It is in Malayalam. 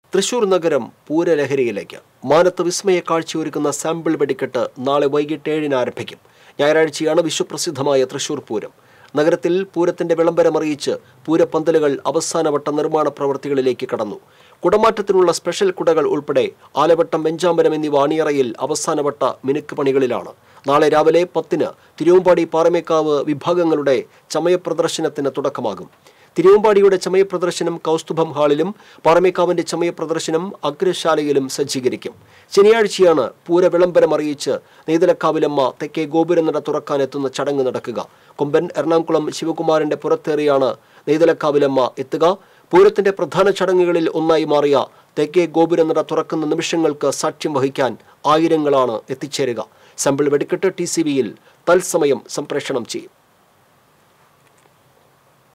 തൃശൂർ നഗരം പൂരലഹരിയിലേക്ക് മാനത്ത് വിസ്മയ കാഴ്ചയൊരുക്കുന്ന സാമ്പിൾ വെടിക്കെട്ട് നാളെ വൈകിട്ട് ഏഴിന് ആരംഭിക്കും ഞായറാഴ്ചയാണ് വിശ്വപ്രസിദ്ധമായ തൃശൂർ പൂരം നഗരത്തിൽ പൂരത്തിന്റെ വിളംബരം അറിയിച്ച് പൂരപ്പന്തലുകൾ അവസാനവട്ട നിർമ്മാണ പ്രവൃത്തികളിലേക്ക് കടന്നു കുടമാറ്റത്തിനുള്ള സ്പെഷ്യൽ കുടകൾ ഉൾപ്പെടെ ആലവട്ടം വെഞ്ചാമ്പരം എന്നിവ അണിയറയിൽ അവസാനവട്ട മിനുക്ക് പണികളിലാണ് നാളെ രാവിലെ പത്തിന് തിരുവമ്പാടി പാറമേക്കാവ് വിഭാഗങ്ങളുടെ ചമയ പ്രദർശനത്തിന് തുടക്കമാകും തിരുവമ്പാടിയുടെ ചമയ പ്രദർശനം കൗസ്തുഭം ഹാളിലും പാറമേക്കാവിന്റെ ചമയ പ്രദർശനം അഗ്രശാലയിലും സജ്ജീകരിക്കും ശനിയാഴ്ചയാണ് പൂര വിളംബരം അറിയിച്ച് നെയ്തലക്കാവിലമ്മ തെക്കേ ഗോപുരനട തുറക്കാനെത്തുന്ന ചടങ്ങ് നടക്കുക കൊമ്പൻ എറണാകുളം ശിവകുമാരന്റെ പുറത്തേറിയാണ് നെയ്തലക്കാവിലമ്മ എത്തുക പൂരത്തിന്റെ പ്രധാന ചടങ്ങുകളിൽ ഒന്നായി മാറിയ തെക്കേ ഗോപുരനട തുറക്കുന്ന നിമിഷങ്ങൾക്ക് സാക്ഷ്യം വഹിക്കാൻ ആയിരങ്ങളാണ് എത്തിച്ചേരുക സാമ്പിൾ വെടിക്കെട്ട് ടി സി വിയിൽ തത്സമയം സംപ്രേഷണം ചെയ്യും